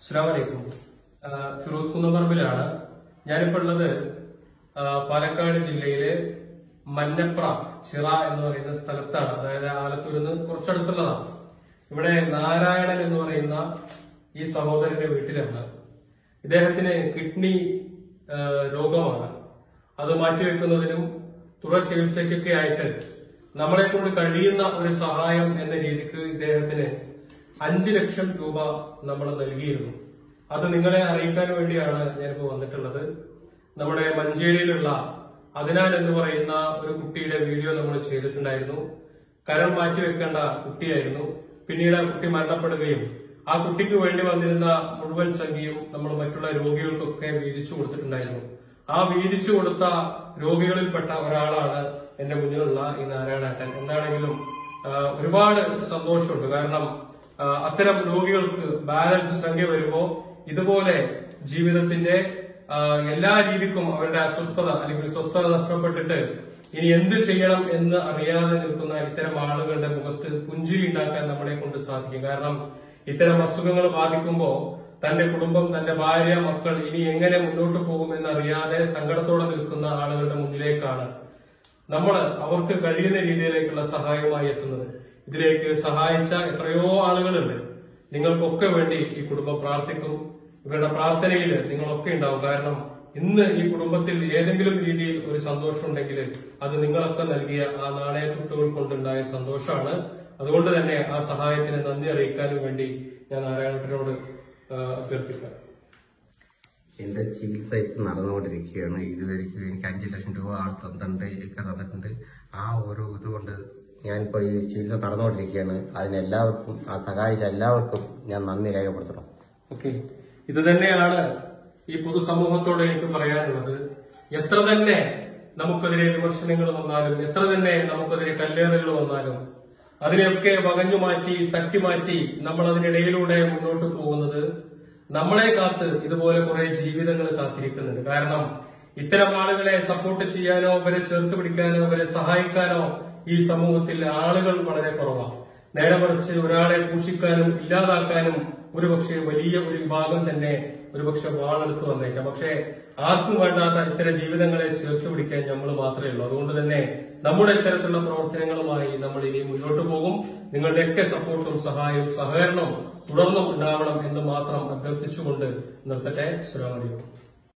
അസ്സാമലൈക്കും ഫിറോസ് കുന്നപ്പറമ്പിലാണ് ഞാനിപ്പോൾ ഉള്ളത് ആ, പാലക്കാട് ജില്ലയിലെ മന്നപ്ര ചിറ എന്ന് പറയുന്ന സ്ഥലത്താണ് അതായത് ആലത്തൂരിൽ നിന്ന് കുറച്ചടുത്തുള്ളതാണ് ഇവിടെ നാരായണൻ എന്ന് പറയുന്ന ഈ സഹോദരന്റെ വീട്ടിലാണ് ഇദ്ദേഹത്തിന് കിഡ്നി ആ, രോഗമാണ് അത് മാറ്റിവെക്കുന്നതിനും തുടർ ചികിത്സയ്ക്കൊക്കെ ആയിട്ട് നമ്മളെ കൊണ്ട് കഴിയുന്ന ഒരു സഹായം എന്ന രീതിക്ക് ഇദ്ദേഹത്തിന് അഞ്ചു ലക്ഷം രൂപ നമ്മൾ നൽകിയിരുന്നു അത് നിങ്ങളെ അറിയിക്കാൻ വേണ്ടിയാണ് ഞാനിപ്പോ വന്നിട്ടുള്ളത് നമ്മുടെ മഞ്ചേരിയിലുള്ള അതിനാൽ എന്ന് പറയുന്ന ഒരു കുട്ടിയുടെ വീഡിയോ നമ്മൾ ചെയ്തിട്ടുണ്ടായിരുന്നു കരം മാറ്റിവെക്കേണ്ട കുട്ടിയായിരുന്നു പിന്നീട് ആ കുട്ടി മരണപ്പെടുകയും ആ കുട്ടിക്ക് വേണ്ടി വന്നിരുന്ന മുഴുവൻ സംഖ്യയും നമ്മൾ മറ്റുള്ള രോഗികൾക്കൊക്കെ വീതിച്ചു കൊടുത്തിട്ടുണ്ടായിരുന്നു ആ വീതിച്ചു കൊടുത്ത രോഗികളിൽപ്പെട്ട ഒരാളാണ് എന്റെ മുന്നിലുള്ള ഈ നാരായണേട്ടൻ എന്താണെങ്കിലും ആ, ഒരുപാട് സന്തോഷമുണ്ട് കാരണം ആ, അത്തരം രോഗികൾക്ക് ബാലൻസ് സംഖ്യ വരുമ്പോ ഇതുപോലെ ജീവിതത്തിന്റെ ആ, എല്ലാ രീതിക്കും അവരുടെ അസ്വസ്ഥത അല്ലെങ്കിൽ സ്വസ്ഥത നഷ്ടപ്പെട്ടിട്ട് ഇനി എന്ത് ചെയ്യണം എന്ന് അറിയാതെ നിൽക്കുന്ന ഇത്തരം ആളുകളുടെ മുഖത്ത് പുഞ്ചിരി ഉണ്ടാക്കാൻ നമ്മളെ കൊണ്ട് സാധിക്കും കാരണം ഇത്തരം അസുഖങ്ങൾ ബാധിക്കുമ്പോൾ തന്റെ കുടുംബം തന്റെ ഭാര്യ മക്കൾ ഇനി എങ്ങനെ മുന്നോട്ട് പോകും എന്നറിയാതെ സങ്കടത്തോടെ നിൽക്കുന്ന ആളുകളുടെ മുന്നിലേക്കാണ് നമ്മൾ അവർക്ക് കഴിയുന്ന രീതിയിലേക്കുള്ള സഹായവുമായി എത്തുന്നത് ഇതിലേക്ക് സഹായിച്ച എത്രയോ ആളുകളുണ്ട് നിങ്ങൾക്കൊക്കെ വേണ്ടി ഈ കുടുംബം പ്രാർത്ഥിക്കും ഇവരുടെ പ്രാർത്ഥനയിൽ നിങ്ങളൊക്കെ ഉണ്ടാവും കാരണം ഇന്ന് ഈ കുടുംബത്തിൽ ഏതെങ്കിലും രീതിയിൽ ഒരു സന്തോഷം ഉണ്ടെങ്കിൽ അത് നിങ്ങളൊക്കെ നൽകിയ ആ നാണയത്തുട്ടുകൾ കൊണ്ടുണ്ടായ സന്തോഷമാണ് അതുകൊണ്ട് തന്നെ ആ സഹായത്തിന് നന്ദി അറിയിക്കാനും വേണ്ടി ഞാൻ നാരായണത്തിനോട് അഭ്യർത്ഥിക്കാം എന്റെ ചികിത്സ ഇപ്പം നടന്നുകൊണ്ടിരിക്കുകയാണ് ഇതുവരെയ്ക്കും എനിക്ക് അഞ്ച് ലക്ഷം രൂപ ആൾ തന്നിട്ടുണ്ട് ഒക്കെ തന്നിട്ടുണ്ട് ആ ഒരു ഇതുകൊണ്ട് ഞാനിപ്പോൾ ഈ ചികിത്സ നടന്നുകൊണ്ടിരിക്കുകയാണ് അതിനെല്ലാവർക്കും ആ സഹായിച്ച എല്ലാവർക്കും ഞാൻ നന്ദി രേഖപ്പെടുത്തണം ഓക്കെ ഇത് തന്നെയാണ് ഈ പൊതുസമൂഹത്തോട് എനിക്ക് പറയാനുള്ളത് എത്ര തന്നെ നമുക്കെതിരെ വിമർശനങ്ങൾ വന്നാലും എത്ര തന്നെ നമുക്കെതിരെ കല്ലേറുകൾ വന്നാലും അതിനെയൊക്കെ വകഞ്ഞു മാറ്റി തട്ടിമാറ്റി നമ്മൾ അതിനിടയിലൂടെ മുന്നോട്ട് പോകുന്നത് നമ്മളെ കാത്ത് ഇതുപോലെ കുറെ ജീവിതങ്ങൾ കാത്തിരിക്കുന്നുണ്ട് കാരണം ഇത്തരം ആളുകളെ സപ്പോർട്ട് ചെയ്യാനോ അവരെ ചേർത്ത് പിടിക്കാനോ അവരെ സഹായിക്കാനോ ഈ സമൂഹത്തിൽ ആളുകൾ വളരെ കുറവാണ് നേരെ മറിച്ച് ഒരാളെ പൂഷിക്കാനും ഇല്ലാതാക്കാനും ഒരുപക്ഷെ വലിയ ഒരു വിഭാഗം തന്നെ ഒരുപക്ഷെ വാളെടുത്ത് വന്നേക്കാം പക്ഷേ ആർക്കും വേണ്ടാത്ത ഇത്തരം ജീവിതങ്ങളെ ചേർത്ത് പിടിക്കാൻ നമ്മൾ മാത്രമേ ഉള്ളൂ അതുകൊണ്ട് തന്നെ നമ്മുടെ ഇത്തരത്തിലുള്ള പ്രവർത്തനങ്ങളുമായി നമ്മൾ ഇനി മുന്നോട്ട് പോകും നിങ്ങളുടെയൊക്കെ സപ്പോർട്ടും സഹായവും സഹകരണവും തുടർന്നും ഉണ്ടാവണം എന്ന് മാത്രം അഭ്യർത്ഥിച്ചുകൊണ്ട് നിർത്തട്ടെ സുരാമണിയും